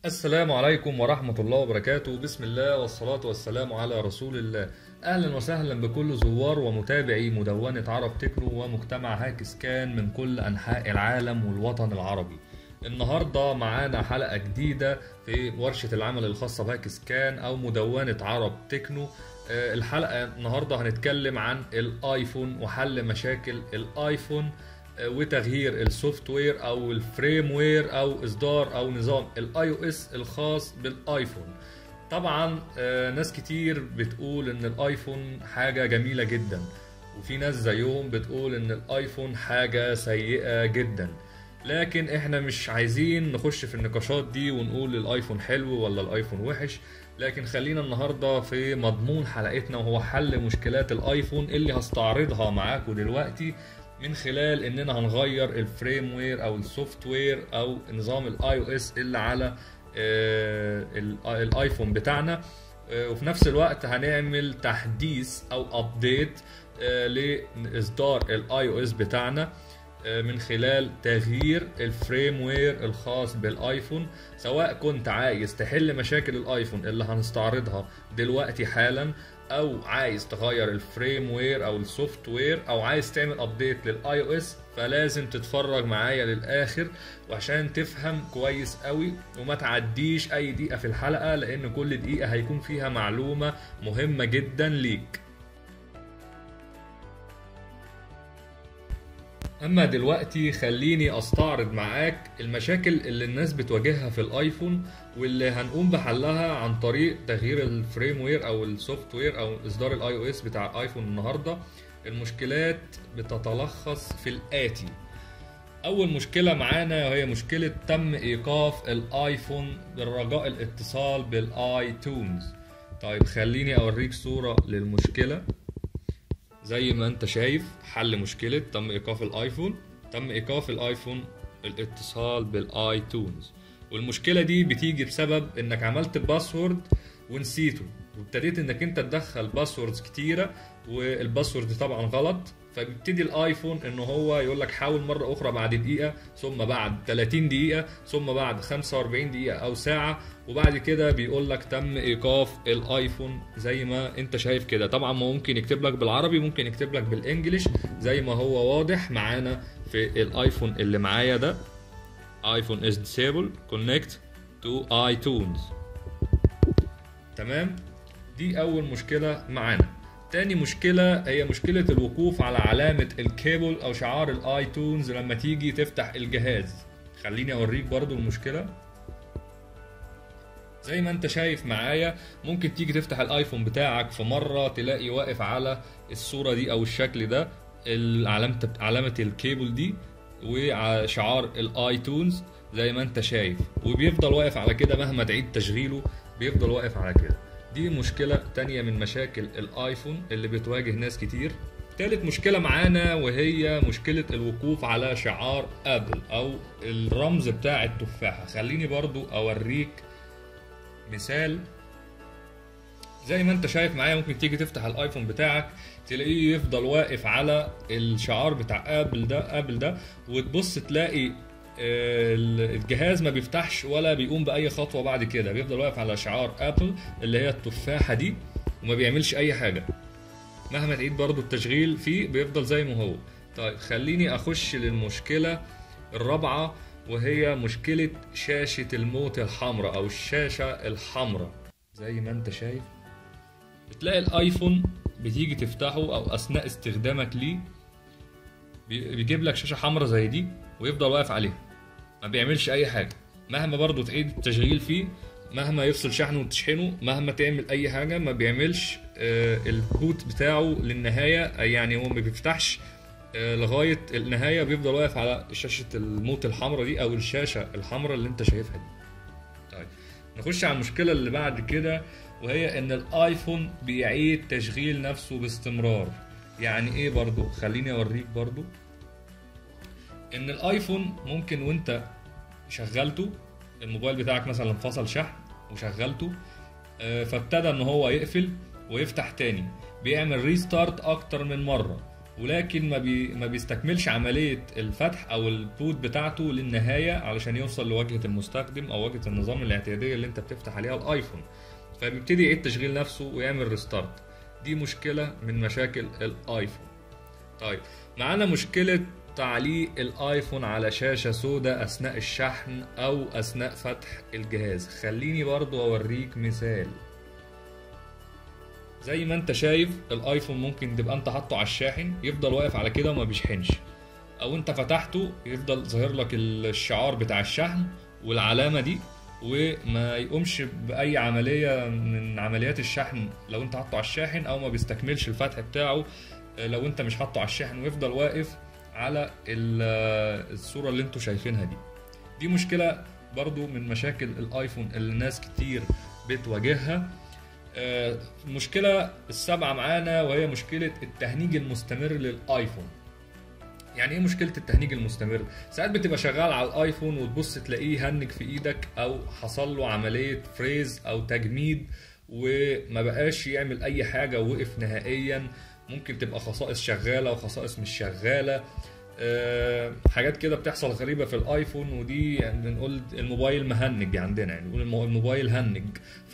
السلام عليكم ورحمة الله وبركاته بسم الله والصلاة والسلام على رسول الله أهلا وسهلا بكل زوار ومتابعي مدونة عرب تكنو ومجتمع هاكس كان من كل أنحاء العالم والوطن العربي النهاردة معانا حلقة جديدة في ورشة العمل الخاصة بهاكس كان أو مدونة عرب تكنو آه، الحلقة النهاردة هنتكلم عن الايفون وحل مشاكل الايفون آه، وتغيير السوفت وير او الفريم وير او اصدار او نظام الاي او اس الخاص بالايفون طبعا آه، ناس كتير بتقول ان الايفون حاجة جميلة جدا وفي ناس زيهم بتقول ان الايفون حاجة سيئة جدا لكن احنا مش عايزين نخش في النقاشات دي ونقول الايفون حلو ولا الايفون وحش لكن خلينا النهارده في مضمون حلقتنا وهو حل مشكلات الايفون اللي هستعرضها معاكم دلوقتي من خلال اننا هنغير الفريم وير او السوفت وير او نظام الاي او اس اللي على آه، ال- الايفون بتاعنا آه، وفي نفس الوقت هنعمل تحديث او ابديت لاصدار الاي او اس بتاعنا آه، من خلال تغيير الفريم وير الخاص بالايفون سواء كنت عايز تحل مشاكل الايفون اللي هنستعرضها دلوقتي حالا او عايز تغير الفريم وير او السوفت وير او عايز تعمل ابديت للاي او اس فلازم تتفرج معايا للاخر وعشان تفهم كويس قوي وما تعديش اي دقيقه في الحلقه لان كل دقيقه هيكون فيها معلومه مهمه جدا ليك اما دلوقتي خليني استعرض معاك المشاكل اللي الناس بتواجهها في الايفون واللي هنقوم بحلها عن طريق تغيير الفريم وير او السوفت وير او اصدار الاي او اس بتاع الايفون النهارده المشكلات بتتلخص في الاتي اول مشكله معانا وهي مشكله تم ايقاف الايفون بالرجاء الاتصال بالاي تونز طيب خليني اوريك صوره للمشكله زي ما انت شايف حل مشكلة تم ايقاف الايفون تم ايقاف الايفون الاتصال بالاي تونز والمشكلة دي بتيجي بسبب انك عملت باسورد ونسيته وابتديت انك انت تدخل باسوردز كتيرة والباسورد طبعا غلط فبيبتدي الايفون ان هو يقول لك حاول مره اخرى بعد دقيقه ثم بعد 30 دقيقه ثم بعد 45 دقيقه او ساعه وبعد كده بيقول لك تم ايقاف الايفون زي ما انت شايف كده طبعا ما ممكن يكتب لك بالعربي ممكن يكتب لك بالانجلش زي ما هو واضح معانا في الايفون اللي معايا ده ايفون از disabled كونكت تو ايتونز تمام دي اول مشكله معانا تاني مشكلة هي مشكلة الوقوف على علامة الكيبل أو شعار الآيتونز لما تيجي تفتح الجهاز خليني أوريك برضو المشكلة زي ما انت شايف معايا ممكن تيجي تفتح الايفون بتاعك في مرة تلاقي واقف على الصورة دي او الشكل ده علامة علامة الكيبل دي وشعار الايتونز زي ما انت شايف وبيفضل واقف على كده مهما تعيد تشغيله بيفضل واقف على كده دي مشكلة تانية من مشاكل الايفون اللي بتواجه ناس كتير تالت مشكلة معانا وهي مشكلة الوقوف على شعار ابل او الرمز بتاع التفاحة خليني برضو اوريك مثال زي ما انت شايف معايا ممكن تيجي تفتح الايفون بتاعك تلاقيه يفضل واقف على الشعار بتاع ابل ده ابل ده وتبص تلاقي آه، الجهاز ما بيفتحش ولا بيقوم باي خطوه بعد كده بيفضل واقف على شعار ابل اللي هي التفاحه دي وما بيعملش اي حاجه مهما تعيد برضو التشغيل فيه بيفضل زي ما هو طيب خليني اخش للمشكله الرابعه وهي مشكله شاشه الموت الحمراء او الشاشه الحمراء زي ما انت شايف بتلاقي الايفون بتيجي تفتحه او اثناء استخدامك ليه بي- بيجيب لك شاشه حمراء زي دي ويفضل واقف عليها ما بيعملش اي حاجه مهما برضو تعيد التشغيل فيه مهما يفصل شحنه وتشحنه مهما تعمل اي حاجه ما بيعملش آه، البوت بتاعه للنهايه يعني هو ما بيفتحش آه، لغايه النهايه بيفضل واقف على شاشه الموت الحمراء دي او الشاشه الحمراء اللي انت شايفها دي طيب نخش على المشكله اللي بعد كده وهي ان الايفون بيعيد تشغيل نفسه باستمرار يعني ايه برضو خليني اوريك برضو ان الايفون ممكن وانت شغلته الموبايل بتاعك مثلا انفصل شحن وشغلته آه، فابتدى ان هو يقفل ويفتح تاني بيعمل ريستارت اكتر من مره ولكن ما بي ما بيستكملش عمليه الفتح او البوت بتاعته للنهايه علشان يوصل لواجهه المستخدم او واجهه النظام الاعتياديه اللي انت بتفتح عليها الايفون فبيبتدي يعيد تشغيل نفسه ويعمل ريستارت دي مشكله من مشاكل الايفون طيب معانا مشكله تعليق الايفون على شاشه سوداء اثناء الشحن او اثناء فتح الجهاز خليني برضو اوريك مثال زي ما انت شايف الايفون ممكن تبقى انت حاطه على الشاحن يفضل واقف على كده وما بيشحنش او انت فتحته يفضل ظاهر لك الشعار بتاع الشحن والعلامه دي وما يقومش باي عمليه من عمليات الشحن لو انت حاطه على الشاحن او ما بيستكملش الفتح بتاعه لو انت مش حاطه على الشاحن ويفضل واقف على الصوره اللي انتوا شايفينها دي دي مشكله برضو من مشاكل الايفون اللي ناس كتير بتواجهها المشكله السابعه معانا وهي مشكله التهنيج المستمر للايفون يعني ايه مشكله التهنيج المستمر ساعات بتبقى شغال على الايفون وتبص تلاقيه هنج في ايدك او حصل له عمليه فريز او تجميد وما بقاش يعمل اي حاجه ووقف نهائيا ممكن تبقى خصائص شغاله وخصائص مش شغاله أه حاجات كده بتحصل غريبه في الايفون ودي يعني بنقول الموبايل مهنج عندنا يعني نقول الموبايل هنج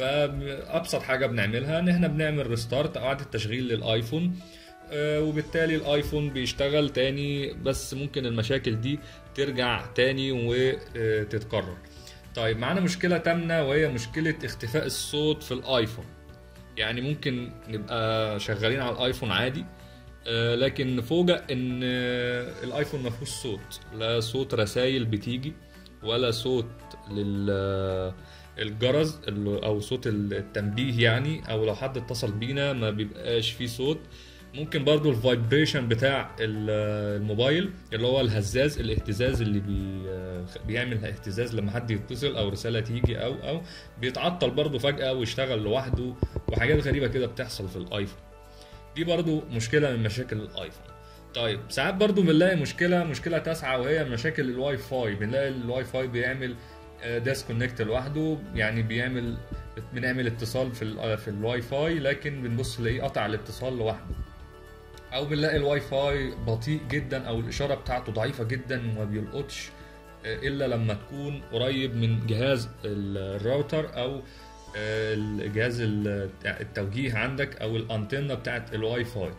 فابسط حاجه بنعملها ان احنا بنعمل ريستارت او اعاده تشغيل للايفون أه وبالتالي الايفون بيشتغل تاني بس ممكن المشاكل دي ترجع تاني وتتكرر طيب معانا مشكله تامنه وهي مشكله اختفاء الصوت في الايفون يعني ممكن نبقى شغالين على الايفون عادي لكن نفوجئ ان الايفون ما فيهوش صوت لا صوت رسائل بتيجي ولا صوت لل الجرس او صوت التنبيه يعني او لو حد اتصل بينا ما بيبقاش فيه صوت ممكن برضو الفايبريشن بتاع الموبايل اللي هو الهزاز الاهتزاز اللي بي بيعمل اهتزاز لما حد يتصل او رساله تيجي او او بيتعطل برضو فجاه ويشتغل لوحده وحاجات غريبه كده بتحصل في الايفون دي برضو مشكله من مشاكل الايفون طيب ساعات برضو بنلاقي مشكله مشكله تاسعه وهي مشاكل الواي فاي بنلاقي الواي فاي بيعمل ديسكونكت لوحده يعني بيعمل بنعمل اتصال في في الواي فاي لكن بنبص نلاقيه قطع الاتصال لوحده او بنلاقي الواي فاي بطيء جدا او الاشاره بتاعته ضعيفه جدا وما بيلقطش الا لما تكون قريب من جهاز الراوتر او الجهاز التوجيه عندك او الانتنه بتاعت الواي فاي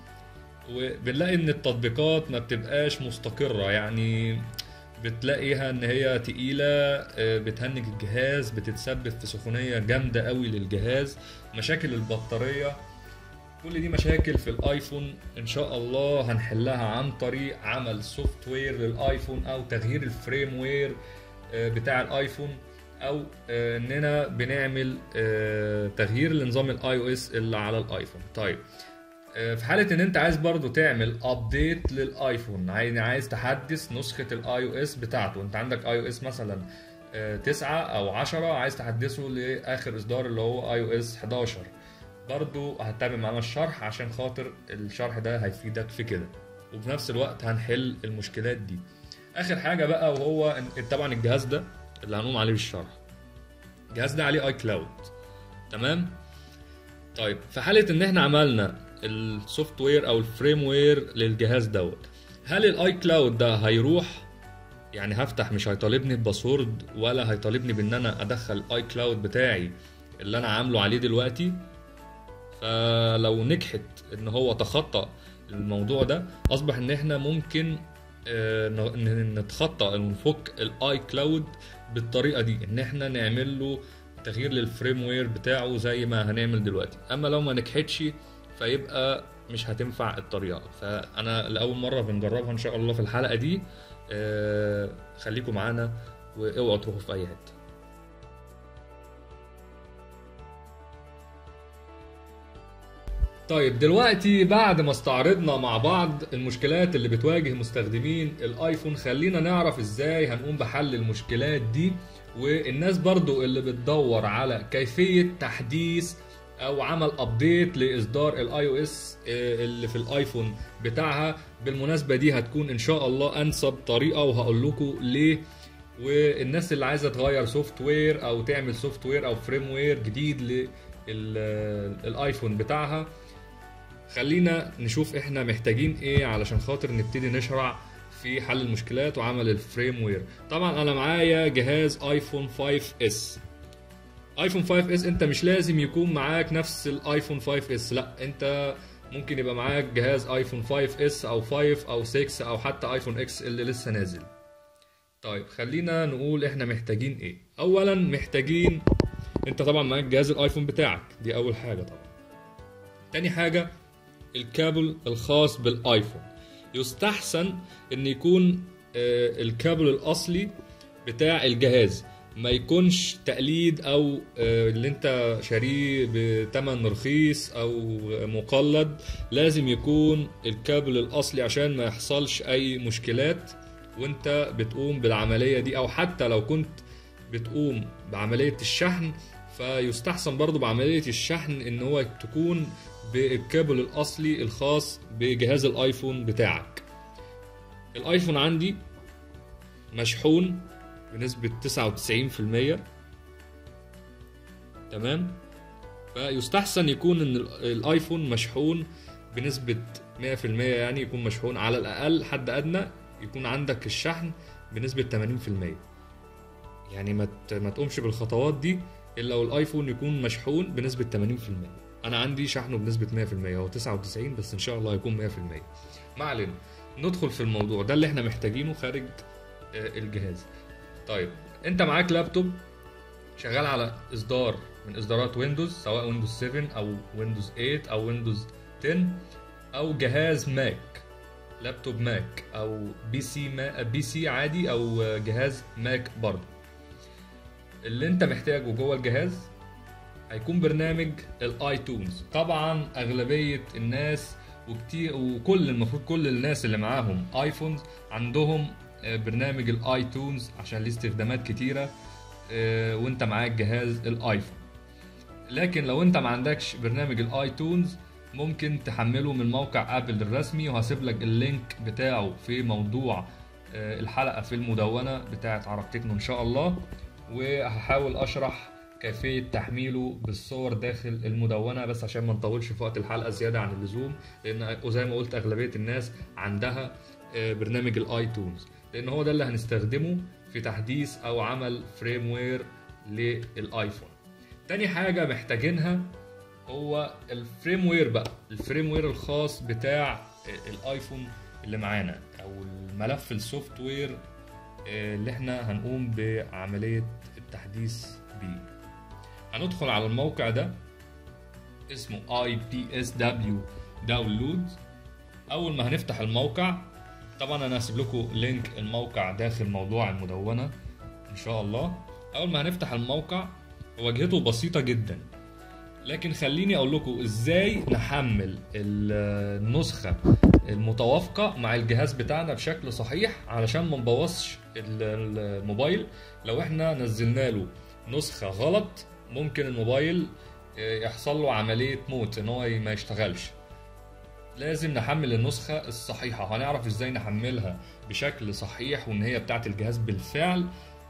وبنلاقي ان التطبيقات ما بتبقاش مستقره يعني بتلاقيها ان هي تقيله بتهنج الجهاز بتتسبب في سخونيه جامده قوي للجهاز مشاكل البطاريه كل دي مشاكل في الايفون ان شاء الله هنحلها عن طريق عمل سوفت وير للايفون او تغيير الفريم وير بتاع الايفون او اننا بنعمل تغيير لنظام الاي او اس اللي على الايفون طيب في حالة ان انت عايز برضو تعمل ابديت للايفون يعني عايز تحدث نسخة الاي او اس بتاعته انت عندك اي او اس مثلا تسعة او عشرة عايز تحدثه لاخر اصدار اللي هو اي او اس 11 برضو هتتابع معانا الشرح عشان خاطر الشرح ده هيفيدك في كده وفي نفس الوقت هنحل المشكلات دي اخر حاجة بقى وهو طبعا الجهاز ده اللي هنقوم عليه بالشرح الجهاز ده عليه اي كلاود تمام طيب في حالة ان احنا عملنا السوفت وير او الفريم وير للجهاز دوت هل الاي كلاود ده هيروح يعني هفتح مش هيطالبني بباسورد ولا هيطالبني بان انا ادخل الاي كلاود بتاعي اللي انا عامله عليه دلوقتي فلو نجحت ان هو تخطى الموضوع ده اصبح ان احنا ممكن نتخطى ونفك الاي كلاود بالطريقه دي ان احنا نعمل له تغيير للفريم وير بتاعه زي ما هنعمل دلوقتي اما لو ما نجحتش فيبقى مش هتنفع الطريقه فانا لاول مره بنجربها ان شاء الله في الحلقه دي آه خليكم معانا واوعوا تروحوا في اي حته طيب دلوقتي بعد ما استعرضنا مع بعض المشكلات اللي بتواجه مستخدمين الايفون خلينا نعرف ازاي هنقوم بحل المشكلات دي والناس برضو اللي بتدور على كيفية تحديث او عمل ابديت لاصدار الاي او اس اللي في الايفون بتاعها بالمناسبة دي هتكون ان شاء الله انسب طريقة وهقول لكم ليه والناس اللي عايزة تغير سوفت وير او تعمل سوفت وير او فريم وير جديد للايفون بتاعها خلينا نشوف احنا محتاجين ايه علشان خاطر نبتدي نشرع في حل المشكلات وعمل الفريم وير طبعا انا معايا جهاز ايفون 5 اس ايفون 5 اس انت مش لازم يكون معاك نفس الايفون 5 اس لا انت ممكن يبقى معاك جهاز ايفون 5 اس او 5 او 6 او حتى ايفون اكس اللي لسه نازل طيب خلينا نقول احنا محتاجين ايه اولا محتاجين انت طبعا معاك جهاز الايفون بتاعك دي اول حاجه طبعا تاني حاجه الكابل الخاص بالايفون يستحسن ان يكون آه، الكابل الاصلي بتاع الجهاز ما يكونش تقليد او آه، اللي انت شاريه بتمن رخيص او مقلد لازم يكون الكابل الاصلي عشان ما يحصلش اي مشكلات وانت بتقوم بالعملية دي او حتى لو كنت بتقوم بعملية الشحن فيستحسن برضو بعملية الشحن ان هو تكون بالكابل الاصلي الخاص بجهاز الايفون بتاعك الايفون عندي مشحون بنسبة 99% تمام فيستحسن يكون ان ال- الايفون مشحون بنسبة 100% يعني يكون مشحون على الاقل حد ادنى يكون عندك الشحن بنسبة 80% يعني ما ت- ما تقومش بالخطوات دي الا والايفون يكون مشحون بنسبة 80% انا عندي شحنه بنسبة 100% هو 99 بس ان شاء الله هيكون 100% ما علينا ندخل في الموضوع ده اللي احنا محتاجينه خارج آه، الجهاز طيب انت معاك لابتوب شغال على اصدار من اصدارات ويندوز سواء ويندوز 7 او ويندوز 8 او ويندوز 10 او جهاز ماك لابتوب ماك او بي سي ما بي سي عادي او جهاز ماك برضه اللي انت محتاجه جوه الجهاز هيكون برنامج الايتونز طبعا اغلبيه الناس وكتير وكل المفروض كل الناس اللي معاهم ايفونز عندهم آه، برنامج الايتونز عشان ليه استخدامات كتيره آه، وانت معاك جهاز الايفون لكن لو انت ما عندكش برنامج الايتونز ممكن تحمله من موقع ابل الرسمي وهسيب لك اللينك بتاعه في موضوع آه، الحلقه في المدونه بتاعه عرب تكنو ان شاء الله وهحاول اشرح كيفيه تحميله بالصور داخل المدونه بس عشان ما نطولش في وقت الحلقه زياده عن اللزوم لان وزي ما قلت اغلبيه الناس عندها آه، برنامج الايتونز لان هو ده اللي هنستخدمه في تحديث او عمل فريم وير للايفون تاني حاجه محتاجينها هو الفريم وير بقى الفريم وير الخاص بتاع الايفون اللي معانا او الملف السوفت وير اللي احنا هنقوم بعمليه التحديث بيه هندخل على الموقع ده اسمه IPSW داونلود اول ما هنفتح الموقع طبعا انا هسيب لكم لينك الموقع داخل موضوع المدونه ان شاء الله اول ما هنفتح الموقع واجهته بسيطه جدا لكن خليني اقول لكم ازاي نحمل ال- النسخه المتوافقه مع الجهاز بتاعنا بشكل صحيح علشان ما نبوظش ال- ال- الموبايل لو احنا نزلنا له نسخه غلط ممكن الموبايل آه، يحصل له عمليه موت ان هو ما يشتغلش لازم نحمل النسخة الصحيحة هنعرف ازاي نحملها بشكل صحيح وان هي بتاعت الجهاز بالفعل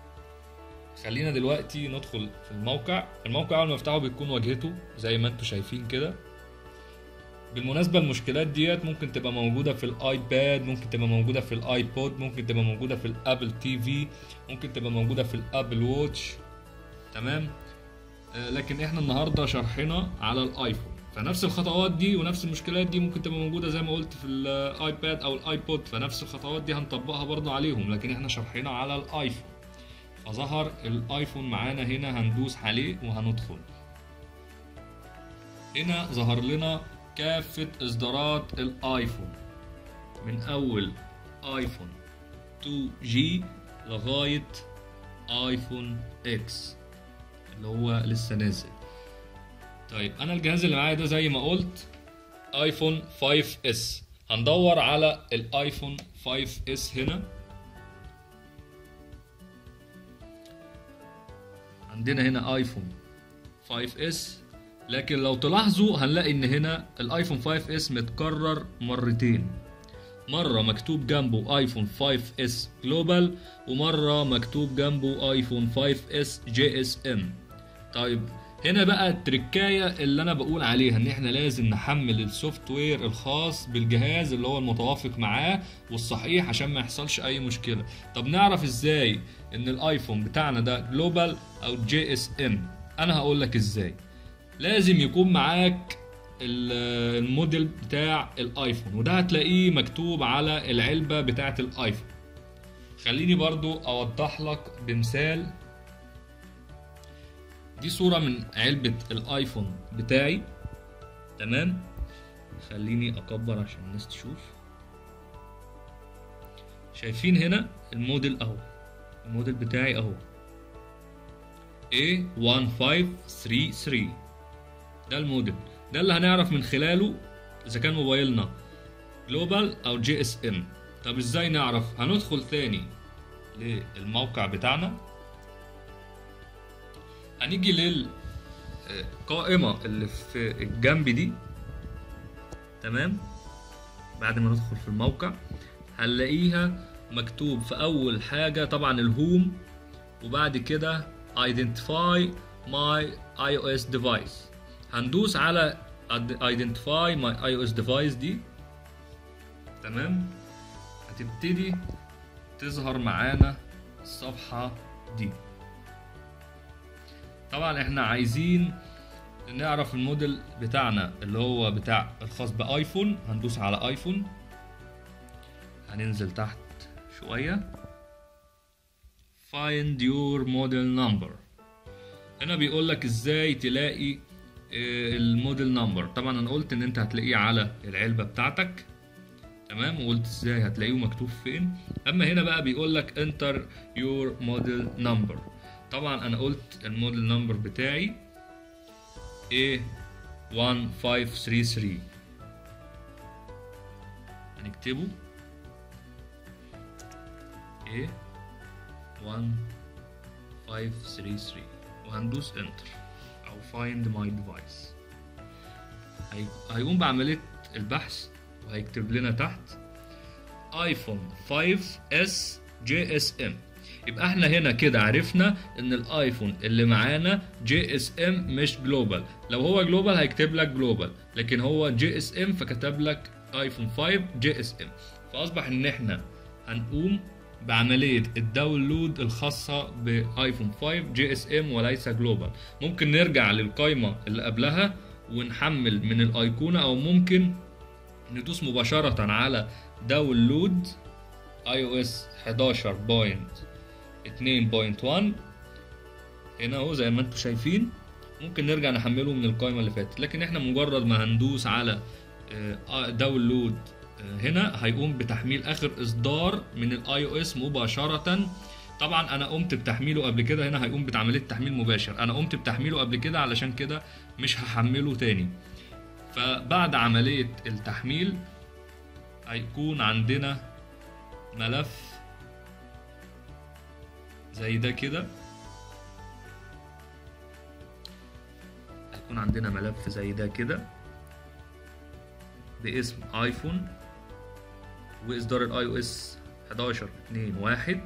خلينا دلوقتي ندخل في الموقع الموقع اول ما افتحه بتكون واجهته زي ما انتم شايفين كده بالمناسبة المشكلات ديت ممكن تبقى موجودة في الايباد ممكن تبقى موجودة في الايبود ممكن تبقى موجودة في الابل تي في ممكن تبقى موجودة في الابل ووتش تمام آه، لكن احنا النهارده شرحنا على الايفون فنفس الخطوات دي ونفس المشكلات دي ممكن تبقى موجوده زي ما قلت في الايباد او الايبود فنفس الخطوات دي هنطبقها برضه عليهم لكن احنا شرحنا على الايفون فظهر الايفون معانا هنا هندوس عليه وهندخل هنا ظهر لنا كافة اصدارات الايفون من اول ايفون 2G لغاية ايفون اكس اللي هو لسه نازل طيب انا الجهاز اللي معايا ده زي ما قلت ايفون 5 اس هندور على الايفون 5 اس هنا عندنا هنا ايفون 5 اس لكن لو تلاحظوا هنلاقي ان هنا الايفون 5 اس متكرر مرتين مرة مكتوب جنبه ايفون 5 اس جلوبال ومرة مكتوب جنبه ايفون 5 اس جي اس ام طيب هنا بقى التركايه اللي انا بقول عليها ان احنا لازم نحمل السوفت وير الخاص بالجهاز اللي هو المتوافق معاه والصحيح عشان ما يحصلش اي مشكله طب نعرف ازاي ان الايفون بتاعنا ده جلوبال او جي اس ام انا هقول لك ازاي لازم يكون معاك ال- الموديل بتاع الايفون وده هتلاقيه مكتوب على العلبه بتاعه الايفون خليني برضو اوضح لك بمثال دي صورة من علبة الايفون بتاعي تمام خليني اكبر عشان الناس تشوف شايفين هنا الموديل اهو الموديل بتاعي اهو A1533 ده الموديل ده اللي هنعرف من خلاله اذا كان موبايلنا جلوبال او جي اس ام طب ازاي نعرف هندخل تاني للموقع بتاعنا هنيجي للقائمة اللي في الجنب دي تمام بعد ما ندخل في الموقع هنلاقيها مكتوب في أول حاجة طبعا الهوم وبعد كده identify my iOS device هندوس على identify my iOS device دي تمام هتبتدي تظهر معانا الصفحة دي طبعا احنا عايزين نعرف الموديل بتاعنا اللي هو بتاع الخاص بايفون هندوس على ايفون هننزل تحت شوية find your model number هنا بيقول لك ازاي تلاقي آه، الموديل نمبر طبعا انا قلت ان انت هتلاقيه على العلبة بتاعتك تمام وقلت ازاي هتلاقيه مكتوب فين اما هنا بقى بيقول لك enter your model number طبعا انا قلت الموديل نمبر بتاعي A1533 هنكتبه A1533 وهندوس enter او find my device هي- هيقوم بعملية البحث وهيكتب لنا تحت ايفون 5 اس جي اس ام يبقى احنا هنا كده عرفنا ان الايفون اللي معانا جي اس ام مش جلوبال لو هو جلوبال هيكتب لك جلوبال لكن هو جي اس ام فكتب لك ايفون 5 جي اس ام فاصبح ان احنا هنقوم بعملية الداونلود الخاصة بايفون 5 جي اس ام وليس جلوبال ممكن نرجع للقائمة اللي قبلها ونحمل من الايقونة او ممكن ندوس مباشرة على داونلود اي او اس 11.2.1 هنا اهو زي ما انتم شايفين ممكن نرجع نحمله من القائمة اللي فاتت لكن احنا مجرد ما هندوس على آه، داونلود آه، هنا هيقوم بتحميل اخر اصدار من الاي او اس مباشرة طبعا انا قمت بتحميله قبل كده هنا هيقوم بعملية تحميل مباشر انا قمت بتحميله قبل كده علشان كده مش هحمله تاني فبعد عملية التحميل هيكون عندنا ملف زي ده كده هيكون عندنا ملف زي ده كده باسم ايفون واصدار الاي او اس 11 2 1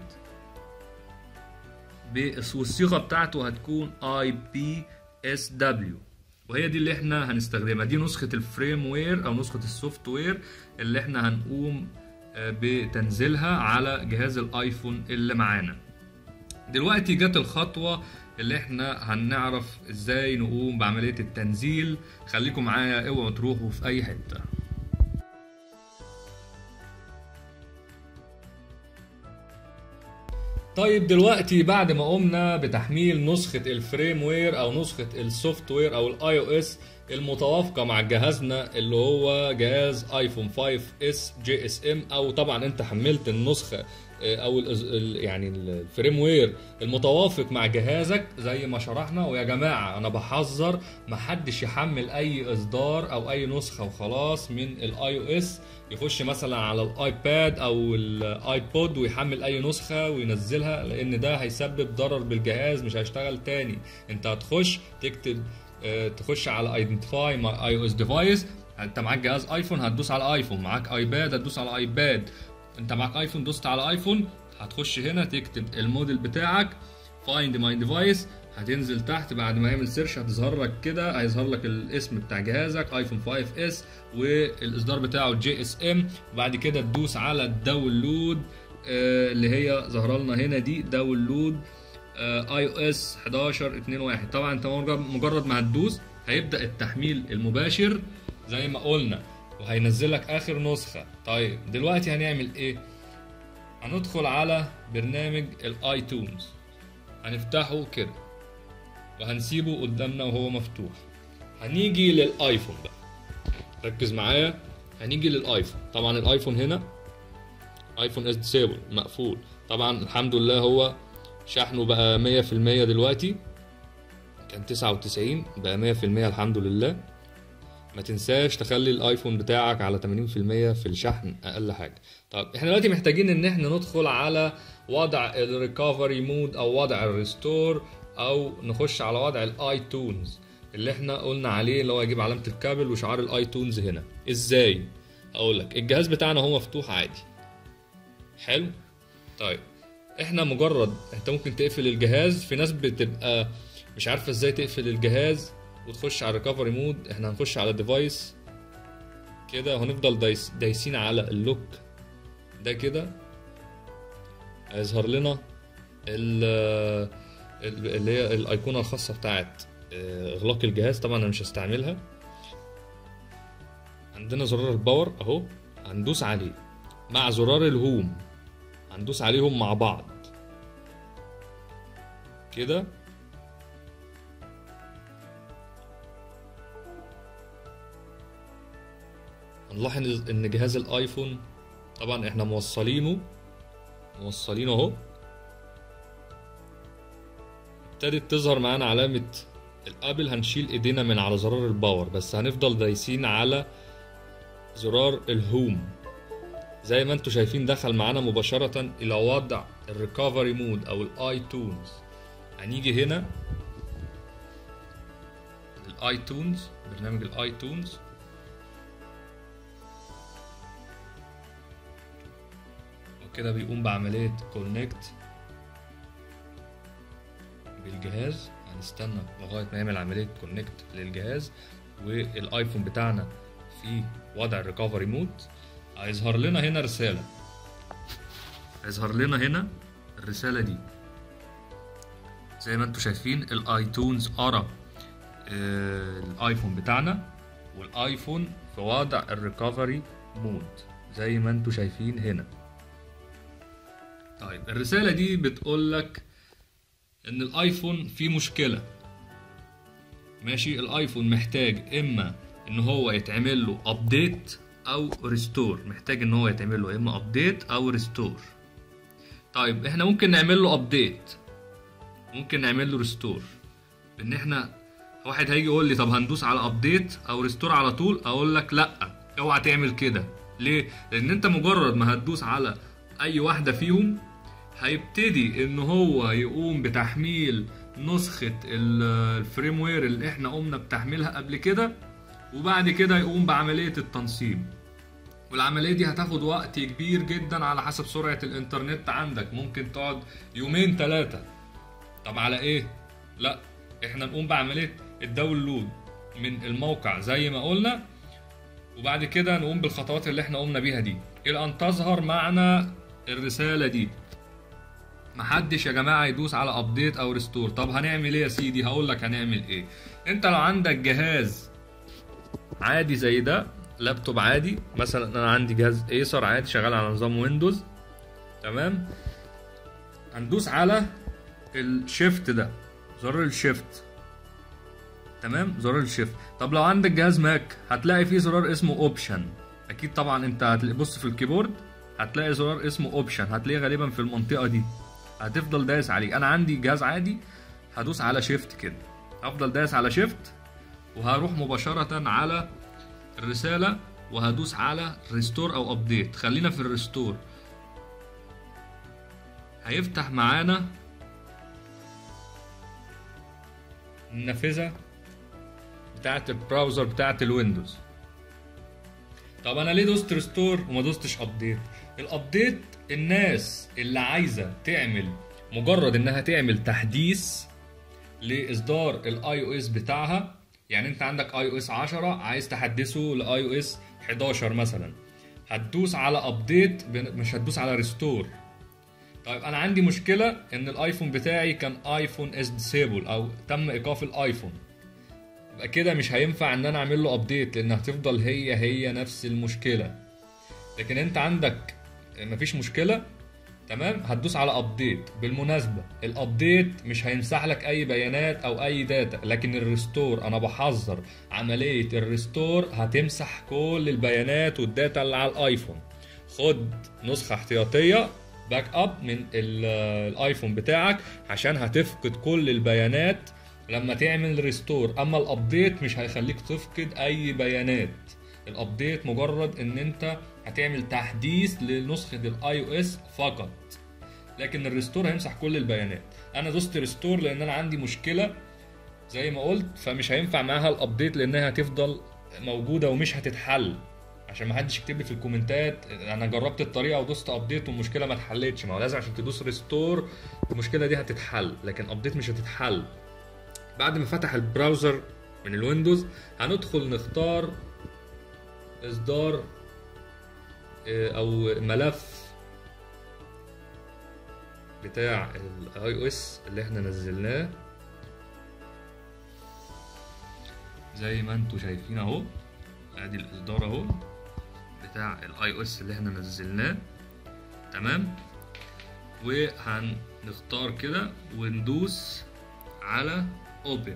والصيغه بتاعته هتكون اي بي اس دبليو وهي دي اللي احنا هنستخدمها دي نسخه الفريم وير او نسخه السوفت وير اللي احنا هنقوم آه، بتنزيلها على جهاز الايفون اللي معانا دلوقتي جت الخطوة اللي احنا هنعرف ازاي نقوم بعملية التنزيل خليكم معايا اوعوا تروحوا في اي حتة طيب دلوقتي بعد ما قمنا بتحميل نسخة الفريم وير او نسخة السوفت وير او الاي او اس المتوافقة مع جهازنا اللي هو جهاز ايفون 5 اس جي اس ام او طبعا انت حملت النسخة آه، او الأز- ال- يعني الفريم وير المتوافق مع جهازك زي ما شرحنا ويا جماعة انا بحذر محدش يحمل اي اصدار او اي نسخة وخلاص من الاي او اس يخش مثلا على الايباد او الايبود ويحمل اي نسخه وينزلها لان ده هيسبب ضرر بالجهاز مش هيشتغل تاني انت هتخش تكتب آه، تخش على ايدنتيفاي ماي اي او اس ديفايس انت معاك جهاز ايفون هتدوس على ايفون معاك ايباد هتدوس على ايباد انت معاك ايفون دوست على ايفون هتخش هنا تكتب الموديل بتاعك فايند ماي ديفايس هتنزل تحت بعد ما يعمل سيرش هتظهر لك كده هيظهر لك الاسم بتاع جهازك ايفون 5 اس والاصدار بتاعه جي اس ام وبعد كده تدوس على الداونلود آه، اللي هي ظاهره لنا هنا دي داونلود اي او اس 11 2 1 طبعا انت مجرد- مجرد ما هتدوس هيبدا التحميل المباشر زي ما قلنا وهينزل لك اخر نسخه طيب دلوقتي هنعمل ايه هندخل على برنامج الايتونز هنفتحه كده وهنسيبه قدامنا وهو مفتوح هنيجي للايفون بقى ركز معايا هنيجي للايفون طبعا الايفون هنا ايفون اس ديسيبل مقفول طبعا الحمد لله هو شحنه بقى 100% دلوقتي كان 99 بقى 100% الحمد لله ما تنساش تخلي الايفون بتاعك على 80% في الشحن اقل حاجه طب احنا دلوقتي محتاجين ان احنا ندخل على وضع الريكفري مود او وضع الريستور او نخش على وضع الايتونز اللي احنا قلنا عليه اللي هو يجيب علامه الكابل وشعار الايتونز هنا ازاي اقول لك الجهاز بتاعنا هو مفتوح عادي حلو طيب احنا مجرد انت ممكن تقفل الجهاز في ناس بتبقى مش عارفه ازاي تقفل الجهاز وتخش على الريكفري مود احنا هنخش على ديفايس كده وهنفضل دايس دايسين على اللوك ده كده هيظهر لنا ال- ال- اللي هي الايقونه الخاصه بتاعت اه، اغلاق الجهاز طبعا انا مش هستعملها عندنا زرار الباور اهو هندوس عليه مع زرار الهوم هندوس عليهم مع بعض كده هنلاحظ ان جهاز الايفون طبعا احنا موصلينه موصلينه اهو ابتدت تظهر معانا علامة الابل هنشيل ايدينا من على زرار الباور بس هنفضل دايسين على زرار الهوم زي ما انتم شايفين دخل معانا مباشرة الى وضع الريكفري مود او الايتونز هنيجي هنا الايتونز برنامج الايتونز وكده بيقوم بعملية كونكت بالجهاز هنستنى لغاية ما يعمل عملية كونكت للجهاز والايفون بتاعنا في وضع الريكفري مود هيظهر لنا هنا رسالة هيظهر لنا هنا الرسالة دي زي ما انتم شايفين الايتونز قرا آه، الايفون بتاعنا والايفون في وضع الريكفري مود زي ما انتم شايفين هنا طيب الرسالة دي بتقول لك ان الايفون فيه مشكلة ماشي الايفون محتاج اما ان هو يتعمل له ابديت او ريستور محتاج ان هو يتعمل له اما ابديت او ريستور طيب احنا ممكن نعمل له ابديت ممكن نعمل له ريستور ان احنا واحد هيجي يقول لي طب هندوس على ابديت او ريستور على طول اقول لك لا اوعى تعمل كده ليه لان انت مجرد ما هتدوس على اي واحده فيهم هيبتدي ان هو يقوم بتحميل نسخه ال- الفريم وير اللي احنا قمنا بتحميلها قبل كده وبعد كده يقوم بعمليه التنصيب والعمليه دي هتاخد وقت كبير جدا على حسب سرعه الانترنت عندك ممكن تقعد يومين ثلاثه طب على ايه لا احنا نقوم بعمليه الداونلود من الموقع زي ما قلنا وبعد كده نقوم بالخطوات اللي احنا قمنا بيها دي الى ان تظهر معنا الرساله دي محدش يا جماعه يدوس على ابديت او ريستور طب هنعمل ايه يا سيدي هقول لك هنعمل ايه انت لو عندك جهاز عادي زي ده لابتوب عادي مثلا انا عندي جهاز ايسر عادي شغال على نظام ويندوز تمام هندوس على الشيفت ده زرار الشيفت تمام زرار الشيفت طب لو عندك جهاز ماك هتلاقي فيه زرار اسمه اوبشن اكيد طبعا انت هتلاقي بص في الكيبورد هتلاقي زرار اسمه اوبشن هتلاقيه غالبا في المنطقه دي هتفضل دايس عليه انا عندي جهاز عادي هدوس على شيفت كده هفضل دايس على شيفت وهروح مباشره على الرساله وهدوس على ريستور او ابديت خلينا في الريستور هيفتح معانا النافذه بتاعت البراوزر بتاعت الويندوز طب انا ليه دوست ريستور وما دوستش ابديت الابديت الناس اللي عايزه تعمل مجرد انها تعمل تحديث لاصدار الاي او اس بتاعها يعني انت عندك اي او اس 10 عايز تحدثه لاي او اس 11 مثلا هتدوس على ابديت مش هتدوس على ريستور طيب انا عندي مشكله ان الايفون بتاعي كان ايفون اس ديسيبل او تم ايقاف الايفون يبقى كده مش هينفع ان انا اعمل له ابديت لان هتفضل هي هي نفس المشكله لكن انت عندك مفيش مشكله تمام هتدوس على ابديت بالمناسبه الابديت مش هيمسح لك اي بيانات او اي داتا لكن الريستور انا بحذر عمليه الريستور هتمسح كل البيانات والداتا اللي على الايفون خد نسخه احتياطيه باك اب من ال- الايفون بتاعك عشان هتفقد كل البيانات لما تعمل ريستور اما الابديت مش هيخليك تفقد اي بيانات الابديت مجرد ان انت هتعمل تحديث لنسخه الاي او اس فقط لكن الريستور هيمسح كل البيانات انا دوست ريستور لان انا عندي مشكله زي ما قلت فمش هينفع معاها الابديت لانها هتفضل موجوده ومش هتتحل عشان ما حدش يكتب لي في الكومنتات انا جربت الطريقه ودوست ابديت والمشكله ما اتحلتش ما هو لازم عشان تدوس ريستور المشكله دي هتتحل لكن ابديت مش هتتحل بعد ما فتح البراوزر من الويندوز هندخل نختار اصدار آه، او ملف بتاع الاي او اس اللي احنا نزلناه زي ما انتوا شايفين اهو ادي الاصدار اهو بتاع الاي او اس اللي احنا نزلناه تمام وهنختار كده وندوس على اوبن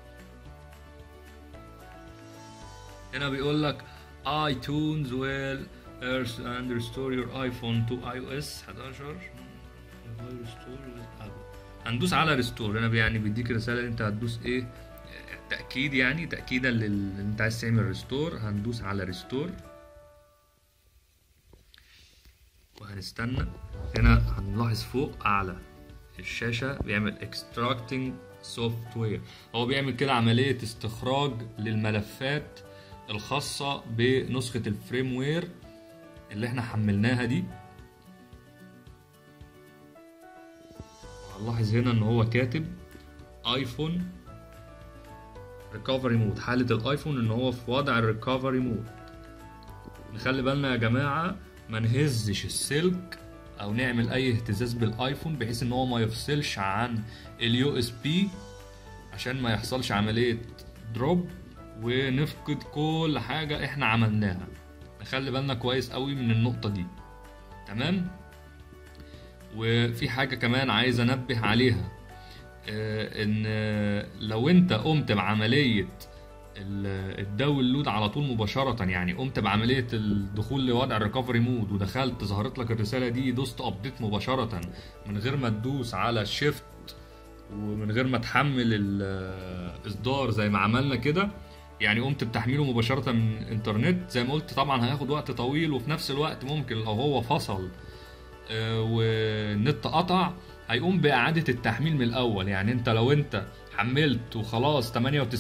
هنا بيقول لك iTunes will earth and restore your iPhone to iOS 11 will restore with Apple. هندوس على ريستور هنا يعني بيديك رسالة ان انت هتدوس ايه تأكيد يعني تأكيدا لل انت عايز تعمل ريستور هندوس على ريستور وهنستنى هنا هنلاحظ فوق اعلى الشاشة بيعمل extracting software هو بيعمل كده عملية استخراج للملفات الخاصة بنسخة الفريم وير اللي احنا حملناها دي هنلاحظ هنا ان هو كاتب ايفون ريكفري مود حالة الايفون ان هو في وضع الريكفري مود نخلي بالنا يا جماعة ما نهزش السلك او نعمل اي اهتزاز بالايفون بحيث ان هو ما يفصلش عن اليو اس بي عشان ما يحصلش عملية دروب ونفقد كل حاجة احنا عملناها نخلي بالنا كويس قوي من النقطة دي تمام وفي حاجة كمان عايز انبه عليها آه، ان آه، لو انت قمت بعملية ال- الداونلود على طول مباشرة يعني قمت بعملية الدخول لوضع الريكفري مود ودخلت ظهرت لك الرسالة دي دوست ابديت مباشرة من غير ما تدوس على شيفت ومن غير ما تحمل الاصدار زي ما عملنا كده يعني قمت بتحميله مباشرة من الانترنت زي ما قلت طبعا هياخد وقت طويل وفي نفس الوقت ممكن لو هو فصل آه، والنت قطع هيقوم بإعادة التحميل من الأول يعني أنت لو أنت حملت وخلاص 98%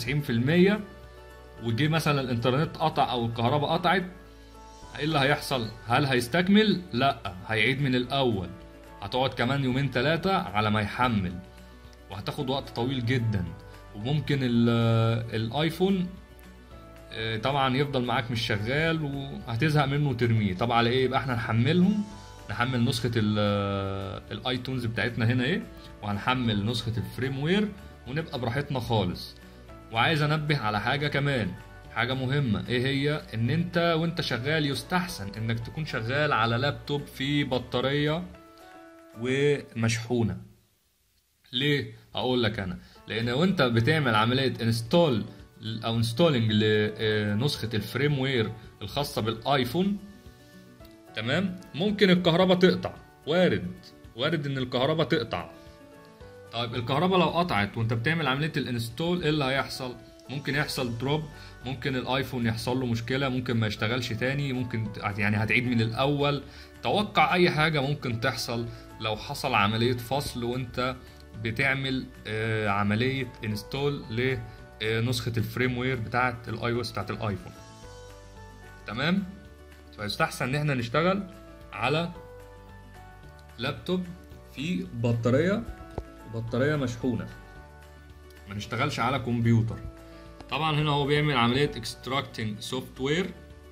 وجي مثلا الإنترنت قطع أو الكهرباء قطعت ايه اللي هيحصل؟ هل هيستكمل؟ لا هيعيد من الأول هتقعد كمان يومين ثلاثة على ما يحمل وهتاخد وقت طويل جدا وممكن ال- الايفون آه، طبعا يفضل معاك مش شغال وهتزهق منه وترميه طب على ايه يبقى احنا نحملهم نحمل نسخة ال- الايتونز بتاعتنا هنا ايه وهنحمل نسخة الفريم وير ونبقى براحتنا خالص وعايز انبه على حاجة كمان حاجة مهمة ايه هي ان انت وانت شغال يستحسن انك تكون شغال على لابتوب فيه بطارية ومشحونة ليه اقول لك انا لان وانت بتعمل عمليه انستول او انستولينج لنسخه الفريم وير الخاصه بالايفون تمام ممكن الكهرباء تقطع وارد وارد ان الكهرباء تقطع طيب الكهرباء لو قطعت وانت بتعمل عمليه الانستول ايه اللي هيحصل ممكن يحصل دروب ممكن الايفون يحصل له مشكله ممكن ما يشتغلش تاني ممكن يعني هتعيد من الاول توقع اي حاجه ممكن تحصل لو حصل عمليه فصل وانت بتعمل آه، عمليه انستول لنسخه الفريم وير بتاعه الاي او اس بتاعه الايفون تمام فيستحسن ان احنا نشتغل على لابتوب في بطاريه بطاريه مشحونه ما نشتغلش على كمبيوتر طبعا هنا هو بيعمل عمليه اكستراكتنج سوفت وير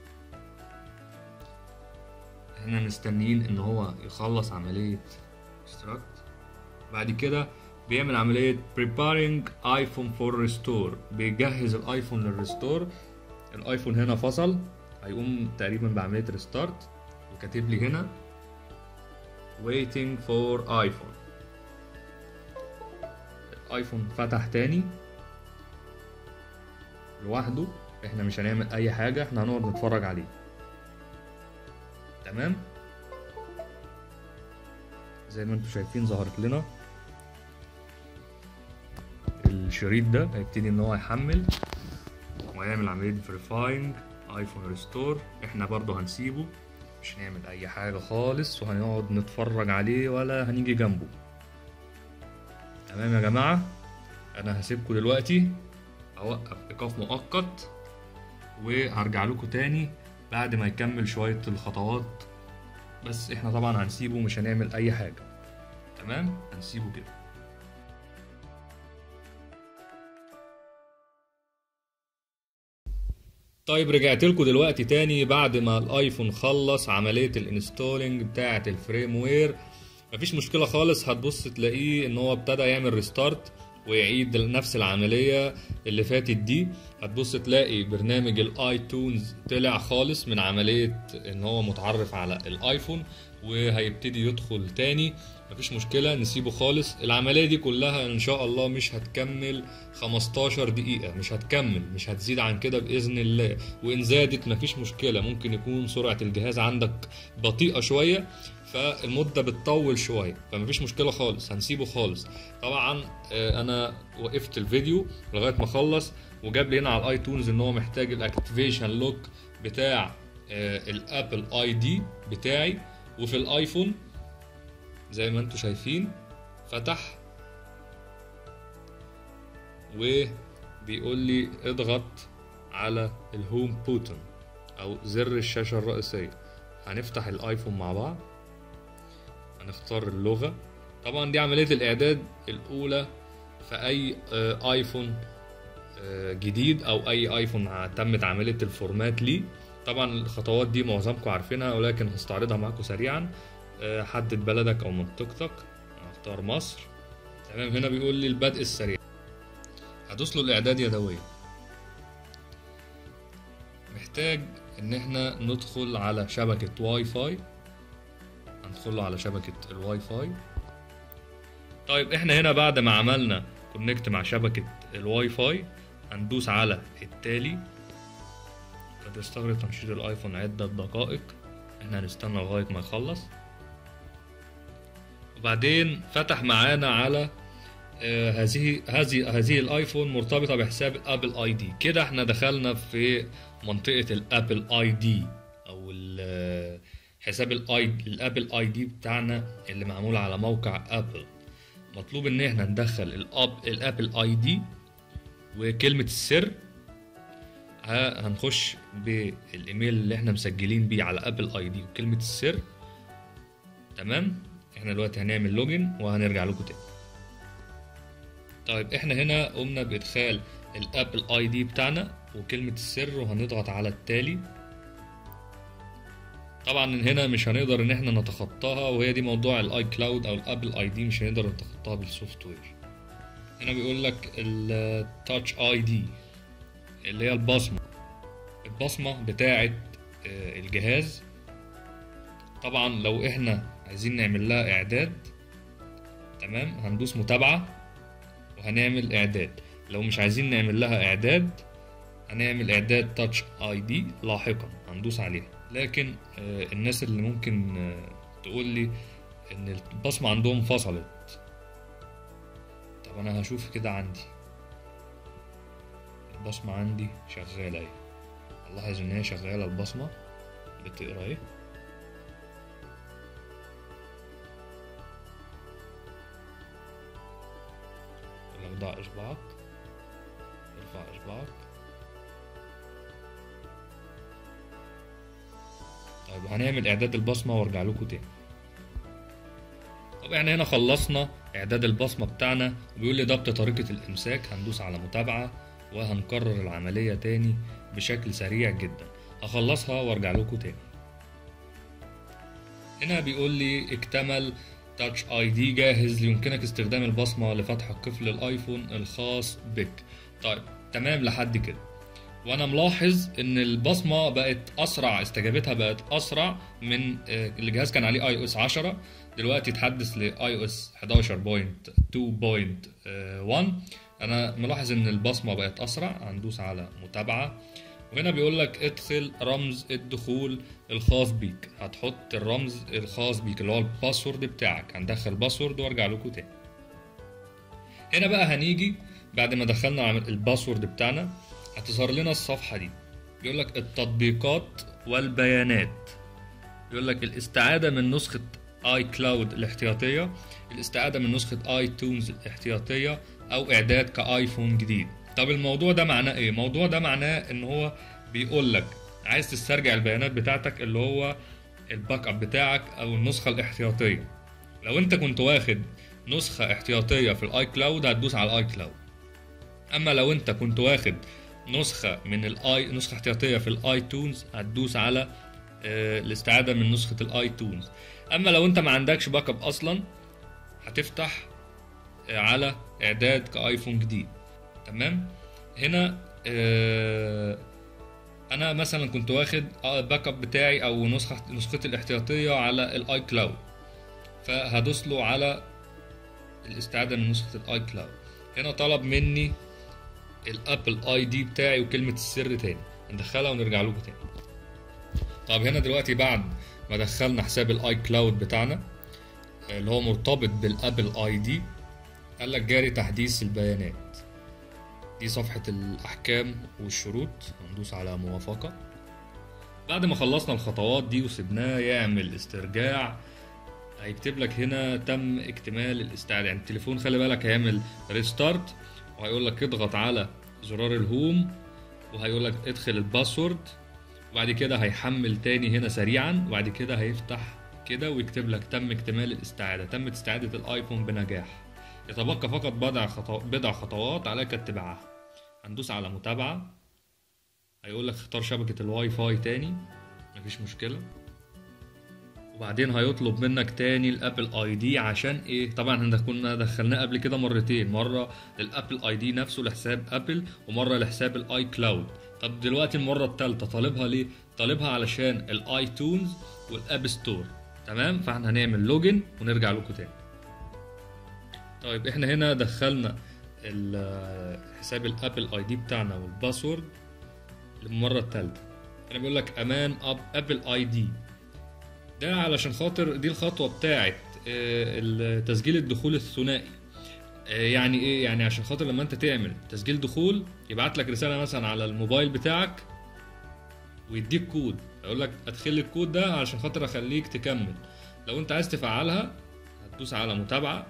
احنا مستنيين ان هو يخلص عمليه اكستراكت بعد كده بيعمل عمليه preparing iPhone for restore بيجهز الايفون للريستور الايفون هنا فصل هيقوم تقريبا بعمليه ريستارت وكاتب لي هنا waiting for iPhone الايفون فتح تاني لوحده احنا مش هنعمل اي حاجه احنا هنقعد نتفرج عليه تمام زي ما انتم شايفين ظهرت لنا الشريط ده هيبتدي ان هو يحمل وهيعمل عمليه فيريفاينج ايفون ريستور احنا برضو هنسيبه مش هنعمل اي حاجه خالص وهنقعد نتفرج عليه ولا هنيجي جنبه تمام يا جماعه انا هسيبكم دلوقتي اوقف ايقاف مؤقت وهرجع لكم تاني بعد ما يكمل شويه الخطوات بس احنا طبعا هنسيبه مش هنعمل اي حاجه تمام هنسيبه كده طيب رجعت لكم دلوقتي تاني بعد ما الايفون خلص عمليه الانستولينج بتاعه الفريم وير مفيش مشكله خالص هتبص تلاقيه ان هو ابتدى يعمل ريستارت ويعيد نفس العمليه اللي فاتت دي هتبص تلاقي برنامج الايتونز طلع خالص من عمليه ان هو متعرف على الايفون وهيبتدي يدخل تاني مفيش مشكلة نسيبه خالص العملية دي كلها ان شاء الله مش هتكمل 15 دقيقة مش هتكمل مش هتزيد عن كده بإذن الله وإن زادت مفيش مشكلة ممكن يكون سرعة الجهاز عندك بطيئة شوية فالمدة بتطول شوية فمفيش مشكلة خالص هنسيبه خالص طبعا آه، أنا وقفت الفيديو لغاية ما أخلص وجاب لي هنا على الايتونز ان هو محتاج الاكتيفيشن لوك بتاع آه، الابل اي دي بتاعي وفي الايفون زي ما انتم شايفين فتح وبيقول لي اضغط على الهوم بوتن او زر الشاشة الرئيسية هنفتح الايفون مع بعض هنختار اللغة طبعا دي عملية الاعداد الاولى في اي آه، ايفون آه، جديد او اي ايفون تمت عملية الفورمات ليه طبعا الخطوات دي معظمكم عارفينها ولكن هستعرضها معاكم سريعا آه، حدد بلدك او منطقتك أنا هختار مصر تمام هنا بيقول لي البدء السريع هدوس له الاعداد يدويا محتاج ان احنا ندخل على شبكة واي فاي هندخل له على شبكة الواي فاي طيب احنا هنا بعد ما عملنا كونكت مع شبكة الواي فاي هندوس على التالي قد يستغرق تنشيط الايفون عدة دقائق احنا هنستنى لغاية ما يخلص وبعدين فتح معانا على آه، هذه هذه هذه الايفون مرتبطه بحساب الابل اي دي كده احنا دخلنا في منطقه الابل اي دي او ال- حساب الاي الابل اي دي بتاعنا اللي معمول على موقع ابل مطلوب ان احنا ندخل الاب الابل اي دي وكلمه السر ه- هنخش بالايميل اللي احنا مسجلين بيه على ابل اي دي وكلمه السر تمام احنا دلوقتي هنعمل لوجن وهنرجع لكم تاني طيب احنا هنا قمنا بادخال الابل اي دي بتاعنا وكلمة السر وهنضغط على التالي طبعا من هنا مش هنقدر ان احنا نتخطاها وهي دي موضوع الاي كلاود او الابل اي دي مش هنقدر نتخطاها بالسوفت وير هنا بيقول لك التاتش اي دي اللي هي البصمة البصمة بتاعة آه، الجهاز طبعا لو احنا عايزين نعمل لها اعداد تمام هندوس متابعة وهنعمل اعداد لو مش عايزين نعمل لها اعداد هنعمل اعداد تاتش اي دي لاحقا هندوس عليها لكن آه، الناس اللي ممكن آه، تقول لي ان البصمة عندهم فصلت طب انا هشوف كده عندي البصمة عندي شغالة اهي الاحظ ان هي شغالة البصمة بتقرا اهي يقول لك ضع اصبعك ارفع اصبعك طيب هنعمل اعداد البصمة وارجع لكم تاني طب طب احنا هنا خلصنا اعداد البصمه بتاعنا وبيقول لي ضبط طريقه الامساك هندوس على متابعه وهنكرر العمليه تاني بشكل سريع جدا هخلصها وارجع لكم تاني هنا بيقول لي اكتمل تاتش اي دي جاهز ليمكنك استخدام البصمه لفتح قفل الايفون الخاص بك طيب تمام لحد كده وانا ملاحظ ان البصمه بقت اسرع استجابتها بقت اسرع من آه، الجهاز كان عليه اي او اس 10 دلوقتي اتحدث لاي او اس 11.2.1 انا ملاحظ ان البصمه بقت اسرع هندوس على متابعه وهنا بيقول لك ادخل رمز الدخول الخاص بيك هتحط الرمز الخاص بيك اللي هو الباسورد بتاعك هندخل باسورد وارجع لكم تاني هنا بقى هنيجي بعد ما دخلنا على الباسورد بتاعنا هتظهر لنا الصفحة دي بيقول لك التطبيقات والبيانات بيقول لك الاستعادة من نسخة اي كلاود الاحتياطية الاستعادة من نسخة اي تونز الاحتياطية او اعداد كايفون جديد طب الموضوع ده معناه ايه الموضوع ده معناه ان هو بيقول لك عايز تسترجع البيانات بتاعتك اللي هو الباك اب بتاعك او النسخة الاحتياطية لو انت كنت واخد نسخة احتياطية في الاي كلاود هتدوس على الاي كلاود اما لو انت كنت واخد نسخة من الاي نسخة احتياطية في الاي تونز هتدوس على آه، الاستعادة من نسخة الاي تونز اما لو انت ما عندكش باك اب اصلا هتفتح آه، على اعداد كايفون جديد تمام هنا آه، انا مثلا كنت واخد باك اب بتاعي او نسخة نسختي الاحتياطية على الاي كلاود فهدوس له على الاستعادة من نسخة الاي كلاود هنا طلب مني الابل اي دي بتاعي وكلمة السر تاني ندخلها ونرجع لكم تاني طب هنا دلوقتي بعد ما دخلنا حساب الاي كلاود بتاعنا اللي هو مرتبط بالابل اي دي قال لك جاري تحديث البيانات دي صفحة الأحكام والشروط هندوس على موافقة بعد ما خلصنا الخطوات دي وسبناه يعمل استرجاع هيكتب لك هنا تم اكتمال الاستعادة يعني التليفون خلي بالك هيعمل ريستارت وهيقول لك اضغط على زرار الهوم وهيقول لك ادخل الباسورد وبعد كده هيحمل تاني هنا سريعا وبعد كده هيفتح كده ويكتب لك تم اكتمال الاستعادة تمت استعادة الايفون بنجاح يتبقى فقط بضع خطوات بضع خطوات عليك اتباعها هندوس على متابعة هيقول لك اختار شبكة الواي فاي تاني مفيش مشكلة وبعدين هيطلب منك تاني الابل اي دي عشان ايه طبعا احنا كنا دخلناه قبل كده مرتين مره للابل اي دي نفسه لحساب ابل ومره لحساب الاي كلاود طب دلوقتي المره الثالثه طالبها ليه طالبها علشان الاي تونز والاب ستور تمام فاحنا هنعمل لوجن ونرجع لكم تاني طيب احنا هنا دخلنا ال- حساب الابل اي دي بتاعنا والباسورد للمره الثالثه انا بيقول لك امان اب ابل اي دي ده علشان خاطر دي الخطوه بتاعت آه، تسجيل الدخول الثنائي آه، يعني ايه يعني عشان خاطر لما انت تعمل تسجيل دخول يبعت لك رساله مثلا على الموبايل بتاعك ويديك كود يقول لك ادخل لي الكود ده علشان خاطر اخليك تكمل لو انت عايز تفعلها هتدوس على متابعه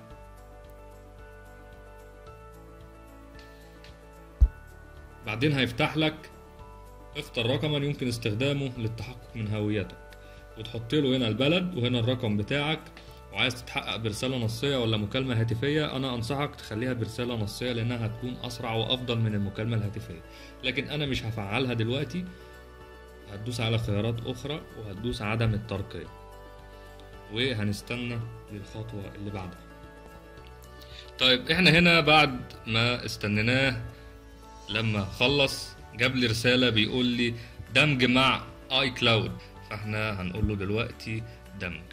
بعدين هيفتح لك اختر رقما يمكن استخدامه للتحقق من هويتك وتحط له هنا البلد وهنا الرقم بتاعك وعايز تتحقق برسالة نصية ولا مكالمة هاتفية أنا أنصحك تخليها برسالة نصية لأنها هتكون أسرع وأفضل من المكالمة الهاتفية لكن أنا مش هفعلها دلوقتي هتدوس على خيارات أخرى وهتدوس عدم الترقية وهنستنى للخطوة اللي بعدها طيب احنا هنا بعد ما استنيناه لما خلص جاب لي رسالة بيقول لي دمج مع اي كلاود فاحنا هنقول له دلوقتي دمج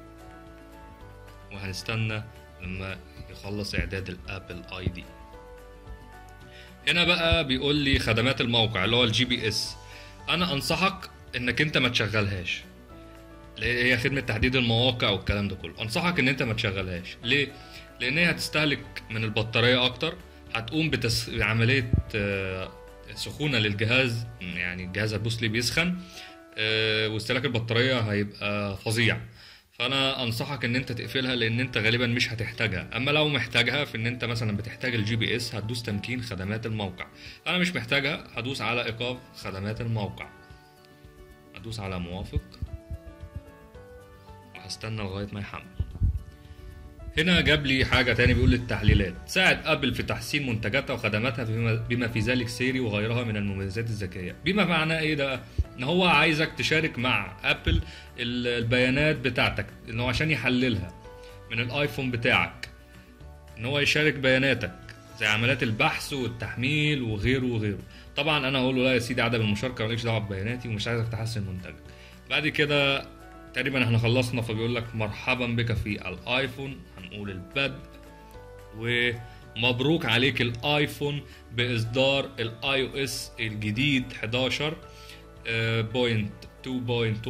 وهنستنى لما يخلص اعداد الابل اي دي هنا بقى بيقول لي خدمات الموقع اللي هو الجي بي اس انا انصحك انك انت ما تشغلهاش لأن هي خدمة تحديد المواقع والكلام ده كله انصحك ان انت ما تشغلهاش ليه لان هي هتستهلك من البطارية اكتر هتقوم بتس... بعملية آه، سخونة للجهاز يعني الجهاز هتبص ليه بيسخن آه، واستهلاك البطارية هيبقى فظيع فانا انصحك ان انت تقفلها لان انت غالبا مش هتحتاجها اما لو محتاجها في ان انت مثلا بتحتاج الجي بي اس هتدوس تمكين خدمات الموقع انا مش محتاجها هدوس على ايقاف خدمات الموقع هدوس على موافق وهستنى لغايه ما يحمل هنا جاب لي حاجة تاني بيقول لي التحليلات ساعد أبل في تحسين منتجاتها وخدماتها بما, بما في ذلك سيري وغيرها من المميزات الذكية بما معناه إيه ده إن هو عايزك تشارك مع أبل ال- البيانات بتاعتك إن هو عشان يحللها من الآيفون بتاعك إن هو يشارك بياناتك زي عمليات البحث والتحميل وغيره وغيره طبعا أنا هقول له لا يا سيدي عدم المشاركة مالكش دعوة ببياناتي ومش عايزك تحسن منتجك بعد كده تقريبا احنا خلصنا فبيقول لك مرحبا بك في الايفون هنقول البدء ومبروك عليك الايفون باصدار الاي او اس الجديد 11 بوينت 2.1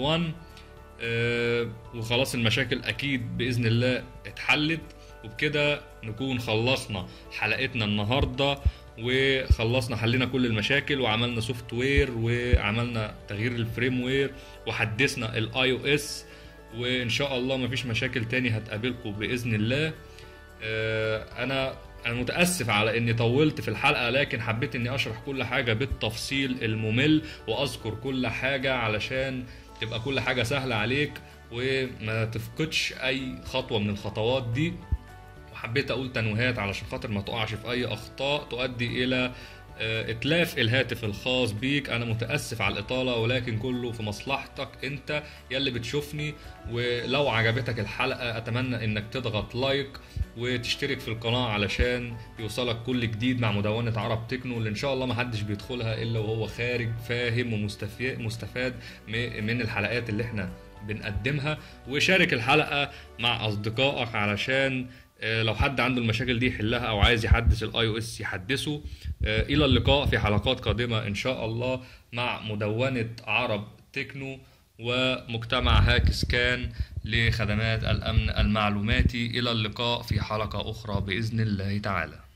آه، وخلاص المشاكل اكيد باذن الله اتحلت وبكده نكون خلصنا حلقتنا النهارده وخلصنا حلينا كل المشاكل وعملنا سوفت وير وعملنا تغيير الفريم وير وحدثنا الاي او اس وان شاء الله مفيش مشاكل تاني هتقابلكم باذن الله آه، انا انا متاسف على اني طولت في الحلقه لكن حبيت اني اشرح كل حاجه بالتفصيل الممل واذكر كل حاجه علشان تبقى كل حاجه سهله عليك وما تفقدش اي خطوه من الخطوات دي وحبيت اقول تنويهات علشان خاطر ما تقعش في اي اخطاء تؤدي الى آه، اتلاف الهاتف الخاص بيك انا متاسف على الاطاله ولكن كله في مصلحتك انت يلي بتشوفني ولو عجبتك الحلقه اتمنى انك تضغط لايك وتشترك في القناه علشان يوصلك كل جديد مع مدونه عرب تكنو اللي ان شاء الله ما حدش بيدخلها الا وهو خارج فاهم ومستفيد مستفاد م- من الحلقات اللي احنا بنقدمها وشارك الحلقه مع اصدقائك علشان آه، لو حد عنده المشاكل دي يحلها او عايز يحدث الاي او اس يحدثه آه، الى اللقاء في حلقات قادمه ان شاء الله مع مدونه عرب تكنو ومجتمع هاك سكان لخدمات الامن المعلوماتي الى اللقاء في حلقه اخرى باذن الله تعالى